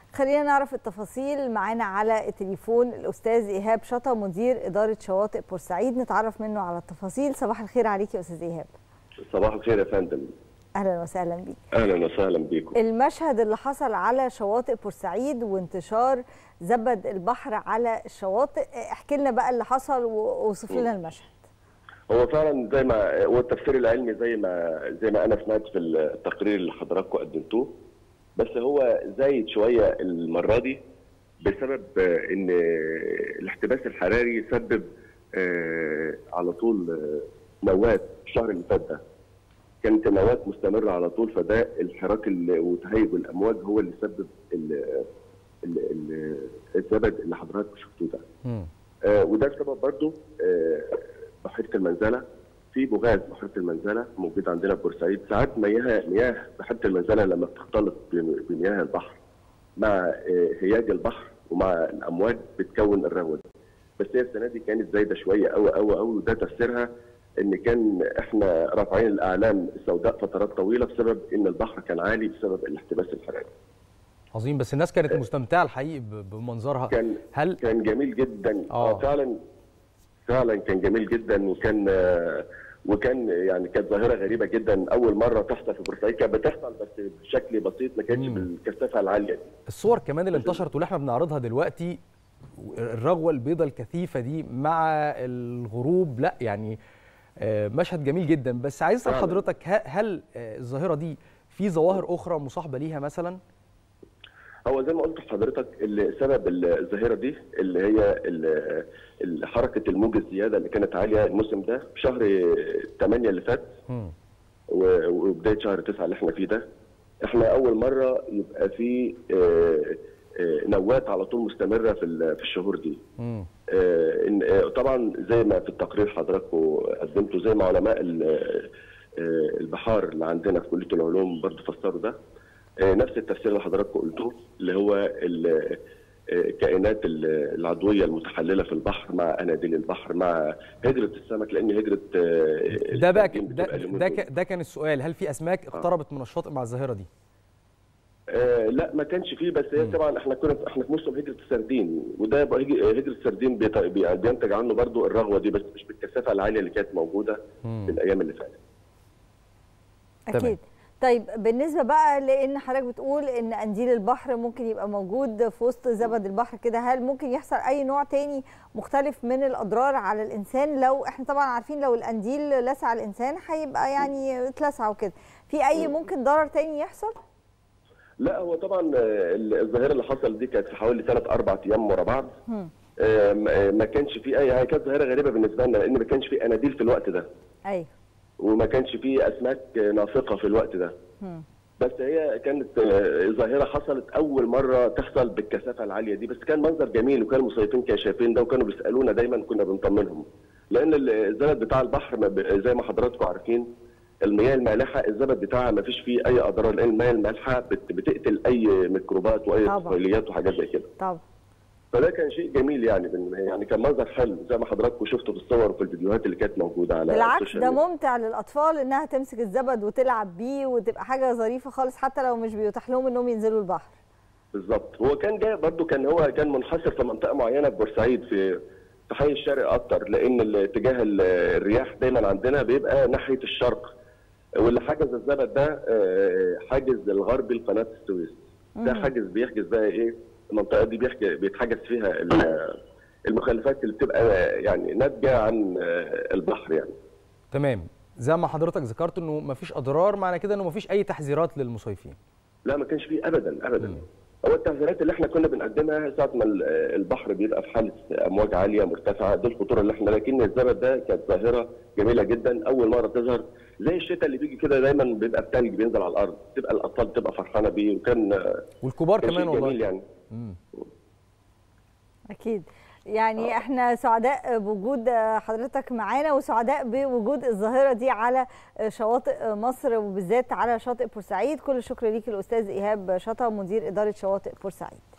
خلينا نعرف التفاصيل معانا على التليفون الاستاذ ايهاب شطا مدير اداره شواطئ بورسعيد نتعرف منه على التفاصيل صباح الخير عليك يا استاذ ايهاب صباح الخير يا فندم اهلا وسهلا بيك اهلا وسهلا بيكم المشهد اللي حصل على شواطئ بورسعيد وانتشار زبد البحر على الشواطئ احكي لنا بقى اللي حصل ووصف لنا المشهد هو فعلا زي ما هو التفسير العلمي زي ما زي ما انا سمعت في التقرير اللي حضراتكم قدمتوه بس هو زايد شويه المره دي بسبب ان الاحتباس الحراري سبب على طول نوات الشهر اللي فات ده كانت النوات مستمره على طول فده الحراك وتهيج الامواج هو اللي سبب الزبد اللي حضراتكم شفتوه ده. آه وده بسبب برضه آه بحيره المنزله في بغاز بحيره المنزله موجود عندنا في بورسعيد ساعات مياه مياه بحيره المنزله لما بتختلط بمياه البحر مع آه هياج البحر ومع الامواج بتكون الرغوه دي. بس هي السنه دي كانت زايده شويه قوي قوي قوي وده تفسيرها ان كان احنا رافعين الاعلام السوداء فترات طويله بسبب ان البحر كان عالي بسبب الاحتباس الحراري. عظيم بس الناس كانت مستمتعه الحقيقي بمنظرها كان هل كان جميل جدا اه فعلا فعلا كان جميل جدا وكان وكان يعني كانت ظاهره غريبه جدا اول مره تحصل في بورسعيد كانت بتحصل بس بشكل بسيط ما كانش بالكثافه العاليه دي الصور كمان اللي انتشرت واللي احنا بنعرضها دلوقتي الرغوه البيضاء الكثيفه دي مع الغروب لا يعني مشهد جميل جدا بس عايز اسال حضرتك هل الظاهره دي في ظواهر اخرى مصاحبه ليها مثلا؟ هو زي ما قلت لحضرتك اللي سبب الظاهره دي اللي هي حركه الموج الزياده اللي كانت عاليه الموسم ده في شهر 8 اللي فات وبدايه شهر 9 اللي احنا فيه ده احنا اول مره يبقى في نوات على طول مستمره في في الشهور دي. طبعا زي ما في التقرير حضراتكم قدمتوا زي ما علماء البحار اللي عندنا في كليه العلوم برضه فسروا ده. نفس التفسير اللي حضراتكم قلتوه اللي هو الكائنات العضويه المتحلله في البحر مع اناديل البحر مع هجره السمك لان هجره ده بقى ده ده, ده كان السؤال هل في اسماك اقتربت من الشاطئ مع الظاهره دي؟ آه لا ما كانش فيه بس هي طبعا احنا كنا احنا في موسم هجره السردين وده هجره السردين بينتج عنه برضو الرغوه دي بس مش بالكثافه العاليه اللي كانت موجوده في الايام اللي فاتت. اكيد تمام. طيب بالنسبه بقى لان حضرتك بتقول ان قنديل البحر ممكن يبقى موجود في وسط زبد البحر كده هل ممكن يحصل اي نوع تاني مختلف من الاضرار على الانسان لو احنا طبعا عارفين لو القنديل لسع الانسان هيبقى يعني اتلسع وكده في اي ممكن ضرر تاني يحصل؟ لا هو طبعا الظاهره اللي حصل دي كانت في حوالي ثلاث اربع ايام ورا بعض ما كانش في اي كانت ظاهره غريبه بالنسبه لنا لان ما كانش في اناديل في الوقت ده ايوه وما كانش فيه اسماك نافقه في الوقت ده م. بس هي كانت ظاهره حصلت اول مره تحصل بالكثافه العاليه دي بس كان منظر جميل وكان المصيفين كانوا شايفين ده وكانوا بيسالونا دايما كنا بنطمنهم لان الزبد بتاع البحر زي ما حضراتكم عارفين المياه المالحه الزبد بتاعها ما فيش فيه اي اضرار لان المياه المالحه بتقتل اي ميكروبات واي طفيليات وحاجات زي كده طبعا فده كان شيء جميل يعني يعني كان منظر حلو زي ما حضراتكم شفتوا في الصور وفي الفيديوهات اللي كانت موجوده على بالعكس ده ممتع للاطفال انها تمسك الزبد وتلعب بيه وتبقى حاجه ظريفه خالص حتى لو مش بيتاح لهم انهم ينزلوا البحر بالظبط هو كان جاي برضه كان هو كان منحصر في منطقه معينه في بورسعيد في في حي الشرق اكتر لان اتجاه الرياح دايما عندنا بيبقى ناحيه الشرق واللي حجز الزبد ده حاجز الغربي لقناه السويس ده حاجز بيحجز بقى ايه المنطقه دي بيحكي بيتحجز فيها المخلفات اللي بتبقى يعني ناتجه عن البحر يعني تمام زي ما حضرتك ذكرت انه ما فيش اضرار معنى كده انه ما فيش اي تحذيرات للمصيفين لا ما كانش فيه ابدا ابدا م. هو التحذيرات اللي احنا كنا بنقدمها ساعه ما البحر بيبقى في حاله امواج عاليه مرتفعه دي الخطوره اللي احنا لكن الزبد ده كانت ظاهره جميله جدا اول مره تظهر زي الشتاء اللي بيجي كده دايما بيبقى الثلج بينزل على الارض تبقى الاطفال بتبقى فرحانه بيه وكان والكبار كمان والله جميل يعني مم. اكيد يعني احنا سعداء بوجود حضرتك معانا وسعداء بوجود الظاهره دي على شواطئ مصر وبالذات على شاطئ بورسعيد كل الشكر ليك الاستاذ ايهاب شطا مدير اداره شواطئ بورسعيد